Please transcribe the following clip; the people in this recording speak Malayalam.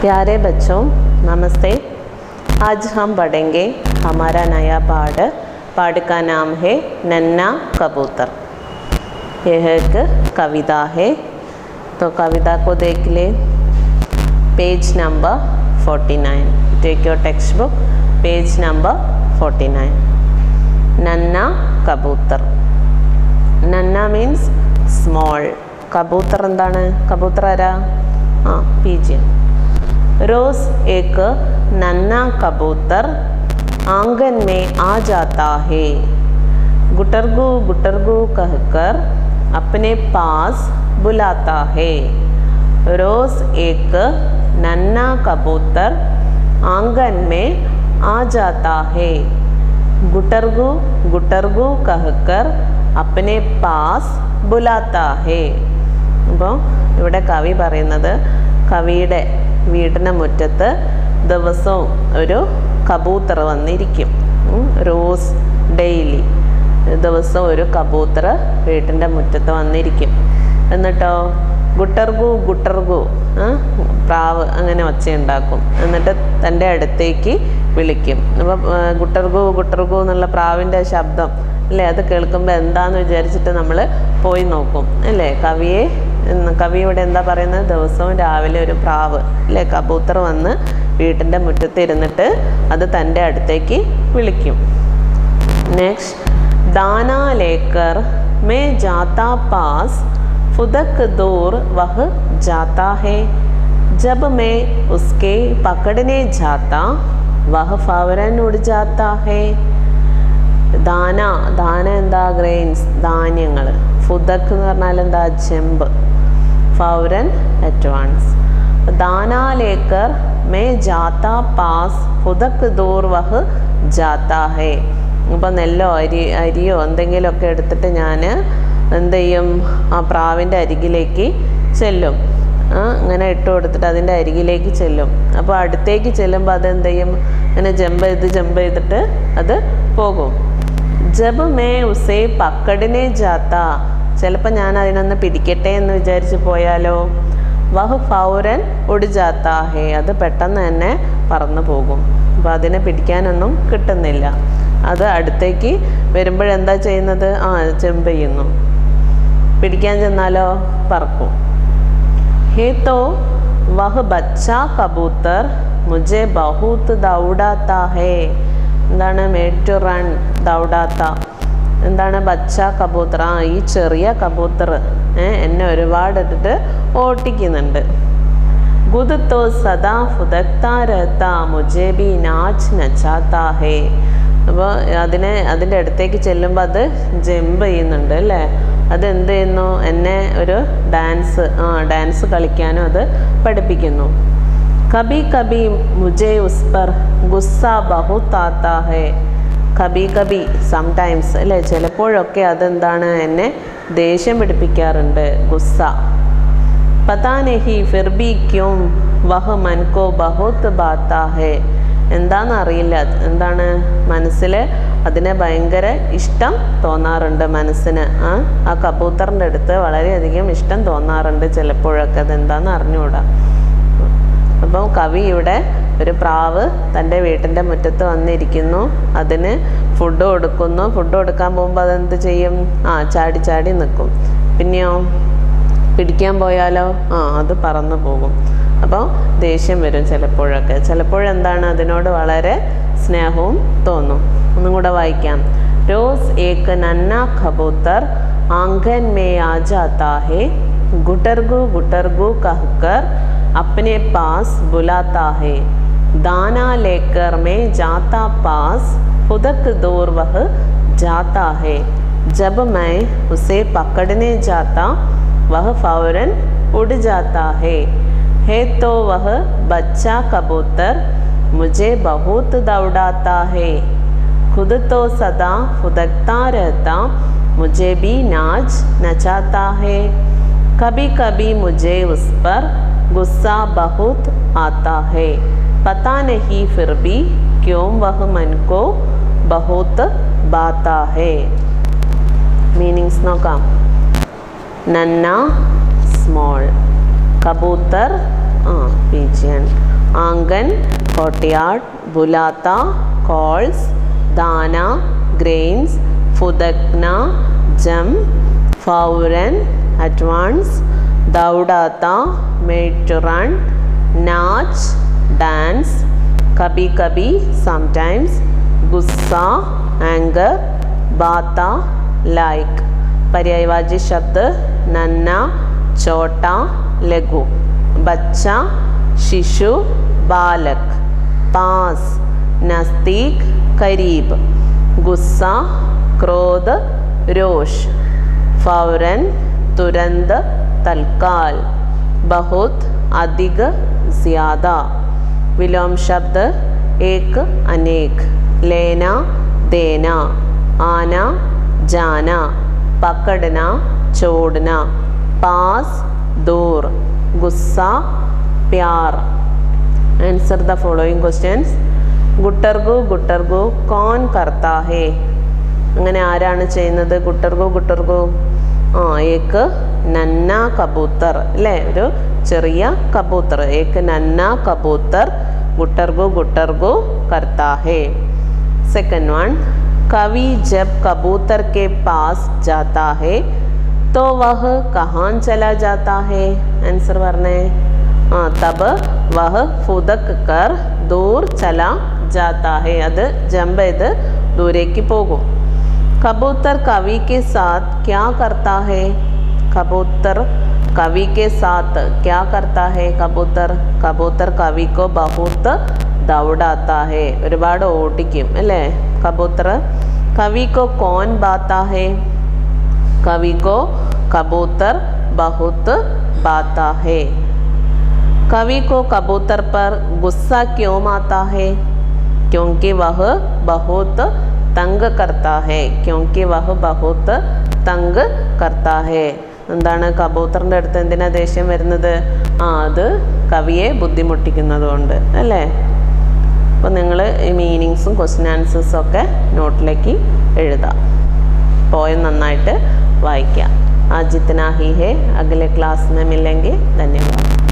प्यारे बच्चों नमस्ते आज हम पढ़ेंगे हमारा नया पाठ पाठ का नाम है नन्ना कबूतर यह एक कविता है तो कविता को देख ले page number 49 take your textbook page number 49 नन्ना कबूतर നന്ന മീൻസ് സ്മോൾ കബൂത്തർ എന്താണ് കബൂത്തർ ആരാ ആ പീജിയൻ रोज एक नन्ना कबूतर आंगन में आ जाता है गुटरगु गुटरगु कहकर अपने पास बुलाता है रोज एक नन्ना कबूतर आंगन में आ जाता है गुटरगु गुटरगु कहकर अपने പാസ് ബുലാത്ത ഹേ അപ്പോൾ ഇവിടെ കവി പറയുന്നത് കവിയുടെ വീടിൻ്റെ മുറ്റത്ത് ദിവസവും ഒരു കബൂത്തർ വന്നിരിക്കും ഉം, റോസ് ഡെയിലി ദിവസം ഒരു കബൂത്തർ വീട്ടിൻ്റെ മുറ്റത്ത് വന്നിരിക്കും എന്നിട്ടോ ഗുട്ടർഗു ഗുട്ടർഗു ആ, പ്രാവ് അങ്ങനെ ഒച്ചയുണ്ടാക്കും എന്നിട്ട് തൻ്റെ അടുത്തേക്ക് വിളിക്കും അപ്പം ഗുട്ടർഗു ഗുട്ടർഗു എന്നുള്ള പ്രാവിൻ്റെ ശബ്ദം അല്ലേ അത് കേൾക്കുമ്പോൾ എന്താന്ന് വിചാരിച്ചിട്ട് നമ്മൾ പോയി നോക്കും അല്ലേ കവിയെ ഉം, കവി ഇവിടെ എന്താ പറയുന്നത് ദിവസവും രാവിലെ ഒരു പ്രാവ് അല്ലേ കബൂത്തർ വന്ന് വീട്ടിൻ്റെ മുറ്റത്ത് ഇരുന്നിട്ട് അത് തൻ്റെ അടുത്തേക്ക് വിളിക്കും नेक्स्ट दाना लेकर मैं जाता पास फुदक दूर वह जाता है जब मैं उसके पकड़ने जाता वह फौरन उड़ जाता है ദാന ദാന എന്താ ഗ്രെയിൻസ് ധാന്യങ്ങൾ ഫുദക്ക് എന്ന് പറഞ്ഞാൽ എന്താ ചെമ്പ് ഫൗരൻ അറ്റ്വാൻസ് ദാന ലേക്കർ മേ ജാത്ത പാസ് ഫുദക്ക് ദൂർ വഹ് ജാത്ത ഹേ ഇപ്പം നെല്ലോ അരി അരിയോ എന്തെങ്കിലുമൊക്കെ എടുത്തിട്ട് ഞാൻ എന്ത് ചെയ്യും ആ പ്രാവിൻ്റെ അരികിലേക്ക് ചെല്ലും ആ, ഇങ്ങനെ ഇട്ട് കൊടുത്തിട്ട് അതിൻ്റെ അരികിലേക്ക് ചെല്ലും അപ്പോൾ അടുത്തേക്ക് ചെല്ലുമ്പോൾ അത് എന്ത് ചെയ്യും ഇങ്ങനെ ജമ്പ് ചെയ്ത് ജമ്പ് ചെയ്തിട്ട് അത് പോകും ജബ് മേ ഉസേ പക്കടിനെ ജാത്ത ചിലപ്പോൾ ഞാൻ അതിനൊന്ന് പിടിക്കട്ടെ എന്ന് വിചാരിച്ച് പോയാലോ വഹ് ഫൗരൻ ഒടിജാത്ത ഹേ അത് പെട്ടെന്ന് തന്നെ പറന്നു പോകും അപ്പോൾ അതിനെ പിടിക്കാനൊന്നും കിട്ടുന്നില്ല അത് അടുത്തേക്ക് വരുമ്പോഴെന്താ ചെയ്യുന്നത് ആ ചെമ്പ് ചെയ്യുന്നു പിടിക്കാൻ ചെന്നാലോ പറക്കും हे तो वह बच्चा कबूतर मुझे बहुत दौड़ाता है എന്താണ് മേഡ് ടു റൺ ദൗഡാത്ത എന്താണ് ബച്ച കബൂത്തർ ആ ഈ ചെറിയ കബൂത്തർ എന്നെ ഒരുപാട് ഇട്ടിട്ട് ഓട്ടിക്കുന്നുണ്ട് ഗുദ് തോ സദാ ഫുദക്താ രഹത്ത മുജെ ബി നാച്ച് നച്ചാത്താ ഹേ അപ്പോൾ അതിനെ അതിൻ്റെ അടുത്തേക്ക് ചെല്ലുമ്പോൾ അത് ജമ്പ് ചെയ്യുന്നുണ്ട് അല്ലേ അത് എന്ത് ചെയ്യുന്നു എന്നെ ഒരു ഡാൻസ് ആ ഡാൻസ് കളിക്കാനും അത് പഠിപ്പിക്കുന്നു കബി കബി മുജെ ഉസ് പർ ഗുസ്സ ബഹുത് ആത്താ ഹേ കബി കബി സംടൈംസ് അല്ലേ ചിലപ്പോഴൊക്കെ അതെന്താണ് എന്നെ ദേഷ്യം പിടിപ്പിക്കാറുണ്ട് ഗുസ്സ പതാ നഹി ഫിർ ബി ക്യോം വഹ് മൻകോ ബഹുത് ബാത്താ ഹേ എന്താണെന്ന് അറിയില്ല എന്താണ് മനസ്സിൽ അതിനെ ഭയങ്കര ഇഷ്ടം തോന്നാറുണ്ട് മനസ്സിന് ആ ആ കബൂത്തറിൻ്റെ അടുത്ത് വളരെയധികം ഇഷ്ടം തോന്നാറുണ്ട് ചിലപ്പോഴൊക്കെ അതെന്താണെന്ന് അറിഞ്ഞുകൂടാ അപ്പോൾ കവി ഇവിടെ ഒരു പ്രാവ് തൻ്റെ വീട്ടിൻ്റെ മുറ്റത്ത് വന്നിരിക്കുന്നു അതിന് ഫുഡ് കൊടുക്കുന്നു ഫുഡ് കൊടുക്കാൻ പോകുമ്പോൾ അതെന്ത് ചെയ്യും ആ ചാടി ചാടി നിൽക്കും പിന്നെയോ പിടിക്കാൻ പോയാലോ ആ അത് പറന്നു പോകും അപ്പോൾ ദേഷ്യം വരും ചിലപ്പോഴൊക്കെ ചിലപ്പോഴെന്താണ് അതിനോട് വളരെ സ്നേഹവും തോന്നും ഒന്നും കൂടെ വായിക്കാം रोज एक नन्ना कबूतर आंगन में आ जाता है गुटरगु गुटरगु कहकर अपने पास बुलाता है दाना लेकर मैं जाता पास फुदक दूर वह जाता है जब मैं उसे पकड़ने जाता वह फौरन उड़ जाता है है तो वह बच्चा कबूतर मुझे बहुत दौड़ाता है खुद तो सदा फुदकता रहता मुझे भी नाच नचाता है कभी कभी मुझे उस पर गुस्सा बहुत आता है पता नहीं फिर भी क्यों वह मन को बहुत बाता है മീനിങ്സ് നോക്കാം നന്ന സ്മോൾ കബൂത്തർ ആ പീജിയൻ आंगन कोर्टयार्ड बुलाता कॉल्स दाना ग्रेन्स फुदकना जम फौरन एडवांस दौड़ाता मेड टू रन नाच डांस कभी कभी समटाइम्स गुस्सा एंगर बाता लाइक पर्यायवाची शब्द नन्ना छोटा लघु बच्चा शिशु बालक पास नज़दीक करीब गुस्सा क्रोध रोष फौरन तुरंत तत्काल बहुत अधिक ज़्यादा विलोम शब्द एक अनेक लेना देना आना जाना पकड़ना छोड़ना पास दूर गुस्सा प्यार आंसर द फॉलोइंग क्वेश्चंस ഗുട്ടർഗു ഗുട്ടർഗു കോൺ കർത്താ ഹേ അങ്ങനെ ആരാണ് ചെയ്യുന്നത് ഗുട്ടർഗു ഗുട്ടർഗു ആ ഏക്ക് നന്ന കബൂത്തർ അല്ലേ ഒരു ചെറിയ കബൂത്തർ ഏക്ക് നന്ന കബൂത്തർ ഗുട്ടർഗു ഗുട്ടർഗു കർത്താ ഹേ सेकंड वन कवि जब कबूतर के पास जाता है तो वह कहाँ चला जाता है आंसर वरने हाँ तब वह फुदक कर दूर चला जाता है അത് ജമ്പ് ചെയ്ത് ദൂരേക്ക് പോകും कबूतर कवि के साथ क्या करता है कबूतर कवि के साथ क्या करता है कबूतर कबूतर कवि को बहुत दौड़ाता है ഒരുപാട് ഓടിക്കും അല്ലേ കബൂത്തർ കവി को कौन बाता है कवि को कबूतर बहुत बाता है कवि को कबूतर पर गुस्सा क्यों आता है क्योंकि वह बहुत तंग करता है क्योंकि वह बहुत तंग करता है എന്താണ് കബൂത്തറിൻ്റെ അടുത്ത് എന്തിനാ ദേഷ്യം വരുന്നത് ആ അത് കവിയെ ബുദ്ധിമുട്ടിക്കുന്നത് കൊണ്ട് അല്ലേ അപ്പോൾ നിങ്ങൾ ഈ മീനിങ്സും ക്വസ്റ്റ്യൻ ആൻസേഴ്സും ഒക്കെ നോട്ടിലേക്ക് എഴുതാം പോയം നന്നായിട്ട് വായിക്കാം आज जितना ही है अगले क्लास में मिलेंगे धन्यवाद